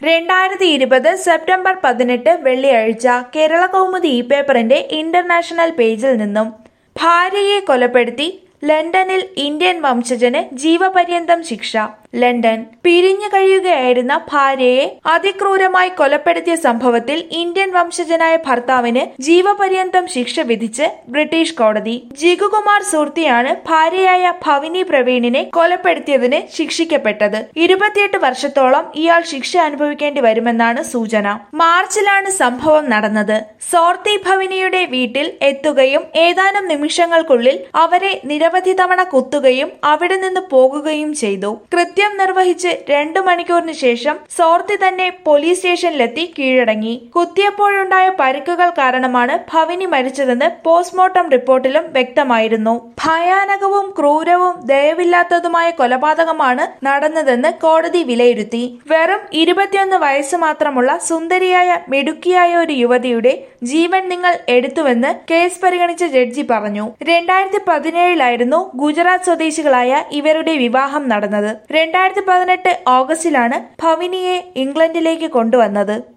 രണ്ടായിരത്തി ഇരുപത് സെപ്റ്റംബർ പതിനെട്ട് വെള്ളിയാഴ്ച കേരള കൗമുദി ഇ പേപ്പറിന്റെ ഇന്റർനാഷണൽ പേജിൽ നിന്നും ഭാര്യയെ കൊലപ്പെടുത്തി ലണ്ടനിൽ ഇന്ത്യൻ വംശജന് ജീവപര്യന്തം ശിക്ഷ ലണ്ടൻ പിരിഞ്ഞു കഴിയുകയായിരുന്ന ഭാര്യയെ അതിക്രൂരമായി കൊലപ്പെടുത്തിയ സംഭവത്തിൽ ഇന്ത്യൻ വംശജനായ ഭർത്താവിന് ജീവപര്യന്തം ശിക്ഷ വിധിച്ച് ബ്രിട്ടീഷ് കോടതി ജിഗുകുമാർ സൂർത്തിയാണ് ഭാര്യയായ ഭവിനി പ്രവീണിനെ കൊലപ്പെടുത്തിയതിന് ശിക്ഷിക്കപ്പെട്ടത് ഇരുപത്തിയെട്ട് വർഷത്തോളം ഇയാൾ ശിക്ഷ അനുഭവിക്കേണ്ടി വരുമെന്നാണ് സൂചന മാർച്ചിലാണ് സംഭവം നടന്നത് സോർത്തി ഭവിനിയുടെ വീട്ടിൽ എത്തുകയും ഏതാനും നിമിഷങ്ങൾക്കുള്ളിൽ അവരെ നിരവധി തവണ കുത്തുകയും അവിടെ നിന്ന് പോകുകയും ചെയ്തു കൃത്യം നിർവഹിച്ച് രണ്ടു മണിക്കൂറിന് ശേഷം സോർത്തി തന്നെ പോലീസ് സ്റ്റേഷനിലെത്തി കീഴടങ്ങി കുത്തിയപ്പോഴുണ്ടായ പരിക്കുകൾ കാരണമാണ് ഭവിനി മരിച്ചതെന്ന് പോസ്റ്റ്മോർട്ടം റിപ്പോർട്ടിലും വ്യക്തമായിരുന്നു ഭയാനകവും ക്രൂരവും ദയവില്ലാത്തതുമായ കൊലപാതകമാണ് നടന്നതെന്ന് കോടതി വിലയിരുത്തി വെറും ഇരുപത്തിയൊന്ന് വയസ്സ് മാത്രമുള്ള സുന്ദരിയായ മിടുക്കിയായ ഒരു യുവതിയുടെ ജീവൻ നിങ്ങൾ എടുത്തുവെന്ന് കേസ് പരിഗണിച്ച ജഡ്ജി പറഞ്ഞു രണ്ടായിരത്തി പതിനേഴിലായിരുന്നു ഗുജറാത്ത് സ്വദേശികളായ ഇവരുടെ വിവാഹം നടന്നത് രണ്ടായിരത്തി പതിനെട്ട് ഓഗസ്റ്റിലാണ് ഭവിനിയെ ഇംഗ്ലണ്ടിലേക്ക് കൊണ്ടുവന്നത്